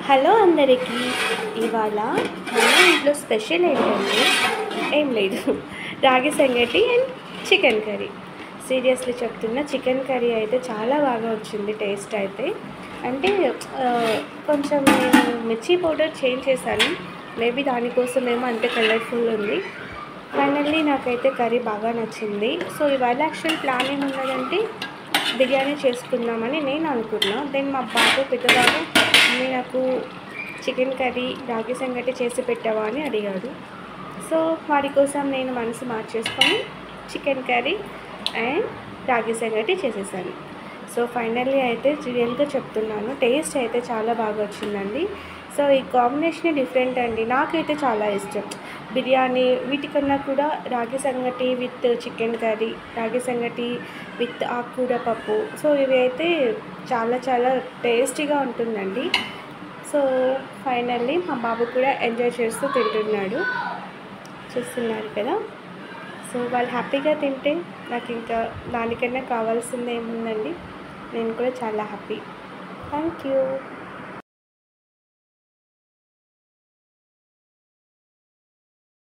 hello అందరికీ ఇవాళ మన ఇంట్లో స్పెషల్ ఏంటంటే ఏం లేదు రాగి సంగటి అండ్ చికెన్ కర్రీ సీరియస్లీ చెప్తున్నా చికెన్ కర్రీ అయితే చాలా బాగా వచ్చింది టేస్ట్ అయితే అంటే ఆ, కొంచెం నేను మిర్చి పౌడర్ చేంజ్ చేశాను మేబీ దానికోసమేమో అంతే కలర్ఫుల్ ఉంది ఫైనల్లీ నాకైతే కర్రీ బాగా నచ్చింది సో ఇవాళ యాక్చువల్ ప్లాన్ ఏమున్నదంటే బిర్యానీ చేసుకుందామని నేను అనుకున్నా దెన్ మా బాబు పెద్దబాబు "మమ్మీ, నాకు చికెన్ కర్రీ రాగి సంగటి చేసి పెట్టావా అని అడిగాడు సో వాడి కోసం నేను మనసు మార్చేసుకొని చికెన్ కర్రీ అండ్ రాగి సంగటి చేసేసాను సో ఫైనల్లీ అయితే రియల్గా చెప్తున్నాను టేస్ట్ అయితే చాలా బాగా వచ్చిందండి సో ఈ కాంబినేషన్ డిఫరెంట్ అండి నాకైతే చాలా ఇష్టం బిర్యానీ వీటికన్నా కూడా రాగి సంగటి విత్ చికెన్ కర్రీ రాగి సంగటి విత్ ఆకుకూర పప్పు సో ఇవి అయితే చాలా చాలా టేస్టీగా ఉంటుందండి సో ఫైనల్లీ మా బాబు కూడా ఎంజాయ్ చేస్తూ తింటున్నాడు చూస్తున్నారు కదా సో వాళ్ళు హ్యాపీగా తింటే నాకు ఇంకా దానికన్నా కావాల్సింది ఏముందండి నేను కూడా చాలా హ్యాపీ థ్యాంక్ యూ